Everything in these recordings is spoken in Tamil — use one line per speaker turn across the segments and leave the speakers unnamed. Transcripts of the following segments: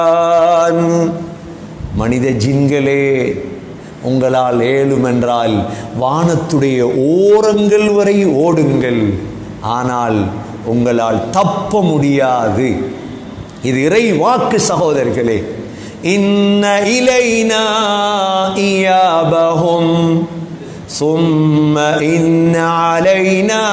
மனித ஜின்களே உங்களால் ஏழும் என்றால் வானத்துடைய ஓரங்கள் வரை ஓடுங்கள் ஆனால் உங்களால் தப்ப முடியாது இது இறை வாக்கு சகோதரர்களே இன்ன இலைனா இயாபஹும் சும்ம இன்ன அலைனா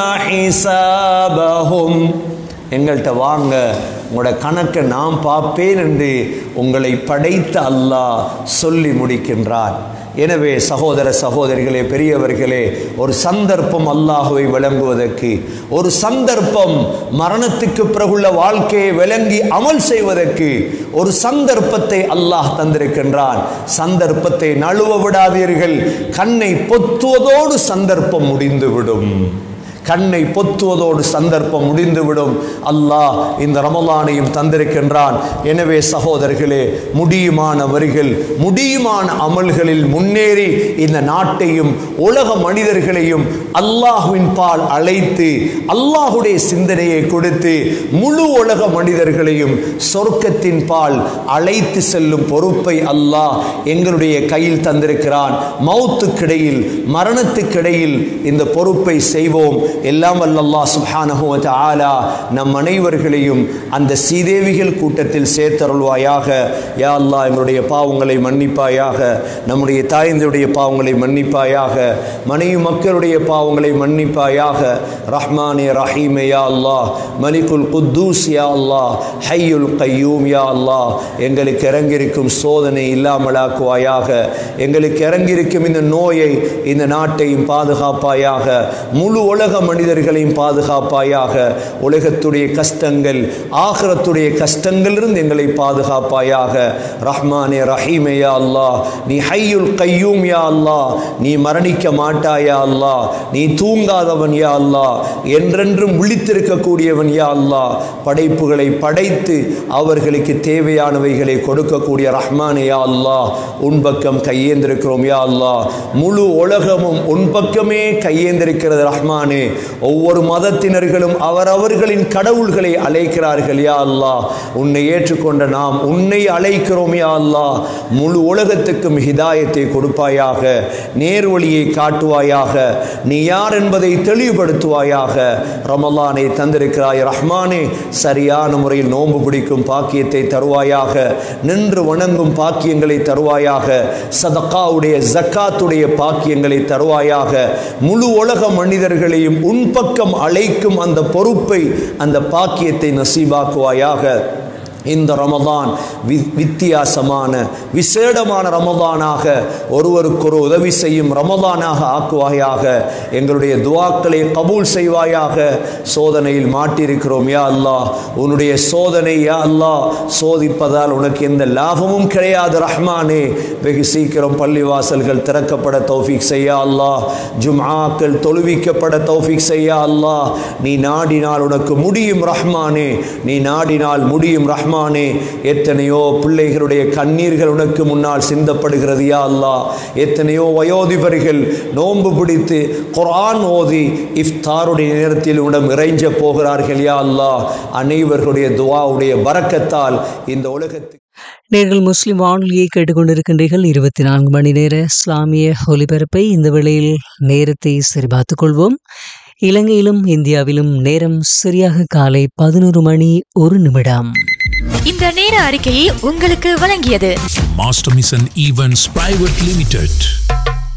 ஹிசாபஹும் எங்கள்கிட்ட வாங்க உங்களோட கணக்கை நான் பார்ப்பேன் என்று உங்களை படைத்த அல்லாஹ் சொல்லி முடிக்கின்றார் எனவே சகோதர சகோதரிகளே பெரியவர்களே ஒரு சந்தர்ப்பம் அல்லாஹுவை விளங்குவதற்கு ஒரு சந்தர்ப்பம் மரணத்துக்கு பிறகுள்ள வாழ்க்கையை விளங்கி அமல் செய்வதற்கு ஒரு சந்தர்ப்பத்தை அல்லாஹ் தந்திருக்கின்றான் சந்தர்ப்பத்தை நழுவ விடாதீர்கள் கண்ணை பொத்துவதோடு சந்தர்ப்பம் முடிந்துவிடும் கண்ணை பொத்துவதோடு சந்தர்ப்பம் முடிந்துவிடும் அல்லாஹ் இந்த ரமலானையும் தந்திருக்கின்றான் எனவே சகோதரர்களே முடியுமான வரிகள் முடியுமான அமல்களில் முன்னேறி இந்த நாட்டையும் உலக மனிதர்களையும் அல்லாஹுவின் பால் அழைத்து அல்லாஹுடைய சிந்தனையை கொடுத்து முழு உலக மனிதர்களையும் சொர்க்கத்தின் பால் அழைத்து செல்லும் பொறுப்பை அல்லாஹ் எங்களுடைய கையில் தந்திருக்கிறான் மௌத்துக்கிடையில் மரணத்துக்கிடையில் இந்த பொறுப்பை செய்வோம் எல்லாம் வல்லல்லா சுப்ஹானஹு வ தஆலா நம் அனைவர்களையும் அந்த சீதேவிகள் கூட்டத்தில் சேர்த்தருள்வாயாக யா அல்லாஹ் எங்களுடைய பாவங்களை மன்னிப்பாயாக நம்முடைய தாய்ந்தருடைய பாவங்களை மன்னிப்பாயாக மனைவி மக்களுடைய பாவங்களை மன்னிப்பாயாக ரஹ்மானே ரஹீமே யா அல்லாஹ் மலிகுல் குத்தூஸ் யா அல்லாஹ் ஹையுல் கையூம் யா அல்லாஹ் எங்களுக்கு இறங்கியிருக்கும் சோதனை இல்லாமலாக்குவாயாக எங்களுக்கு இறங்கியிருக்கும் இந்த நோயை இந்த நாட்டையும் பாதுகாப்பாயாக முழு உலக மனிதர்களையும் பாதுகாப்பாயாக உலகத்துடைய கஷ்டங்கள் ஆகரத்துடைய கஷ்டங்களிலிருந்து எங்களை பாதுகாப்பாயாக ரஹ்மானே ரஹீமே யா அல்லாஹ் நீ ஹையுல் கையூம் யா அல்லாஹ் நீ மரணிக்க மாட்டாயா அல்லாஹ் நீ தூங்காதவன் யா அல்லாஹ் என்றென்றும் விழித்திருக்கக்கூடியவன் யா அல்லாஹ் படைப்புகளை படைத்து அவர்களுக்கு தேவையானவைகளை கொடுக்கக்கூடிய ரஹ்மானே யா அல்லாஹ் உன் பக்கம் கையேந்திருக்கிறோம் யா அல்லாஹ் முழு உலகமும் உன் பக்கமே கையேந்திருக்கிறது ரஹ்மானே ஒவ்வொரு மதத்தினர்களும் அவரவர்களின் கடவுள்களை அழைக்கிறார்கள் யா அல்லாஹ் உன்னை ஏற்றுக்கொண்ட நாம் உன்னை அழைக்கிறோம் யா அல்லாஹ் முழு உலகத்துக்கும் ஹிதாயத்தை கொடுப்பாயாக நேர்வழியை காட்டுவாயாக நீ யார் என்பதை தெளிவுபடுத்துவாயாக ரமலானை தந்திருக்கிறாய் ரஹ்மானே சரியான முறையில் நோன்பு பிடிக்கும் பாக்கியத்தை தருவாயாக நின்று வணங்கும் பாக்கியங்களை தருவாயாக சதக்காவுடைய ஜக்காத்துடைய பாக்கியங்களை தருவாயாக முழு உலக மனிதர்களையும் உன் பக்கம் அழைக்கும் அந்த பொறுப்பை அந்த பாக்கியத்தை நசீபாக்குவாயாக இந்த ரமதான் வி வித்தியாசமான விசேடமான ரமதானாக ஒருவருக்கொரு உதவி செய்யும் ரமதானாக ஆக்குவாயாக எங்களுடைய துவாக்களை கபூல் செய்வாயாக சோதனையில் மாட்டியிருக்கிறோம் யா அல்லாஹ் உன்னுடைய சோதனை யா அல்லாஹ் சோதிப்பதால் உனக்கு எந்த லாபமும் கிடையாது ரஹ்மானே வெகு சீக்கிரம் பள்ளிவாசல்கள் திறக்கப்பட தௌஃபீக் செய்யா அல்லாஹ் ஜும்ஆக்கள் தொழுவிக்கப்பட தௌஃபீக் செய்யா அல்லாஹ் நீ நாடினால் உனக்கு முடியும் ரஹ்மானே நீ நாடினால் முடியும் ரஹ்மான் ரஹ்மானே எத்தனையோ பிள்ளைகளுடைய கண்ணீர்கள் உனக்கு முன்னால் சிந்தப்படுகிறது யா அல்லாஹ் எத்தனையோ வயோதிபர்கள் நோன்பு பிடித்து குர்ஆன் ஓதி இஃப்தாருடைய நேரத்தில் உடம் இறைஞ்ச போகிறார்கள் யா அல்லாஹ் அனைவர்களுடைய துவாவுடைய பரக்கத்தால் இந்த உலகத்துக்கு
நேர்கள் முஸ்லிம் வானொலியை கேட்டுக்கொண்டிருக்கின்றீர்கள் இருபத்தி நான்கு மணி நேர இஸ்லாமிய ஒலிபரப்பை இந்த வேளையில் நேரத்தை சரிபார்த்துக் கொள்வோம் இலங்கையிலும் இந்தியாவிலும் நேரம் சரியாக காலை பதினோரு மணி ஒரு நிமிடம்
இந்த நேர அறிக்கையை உங்களுக்கு வழங்கியது
Master Mission Events Private Limited.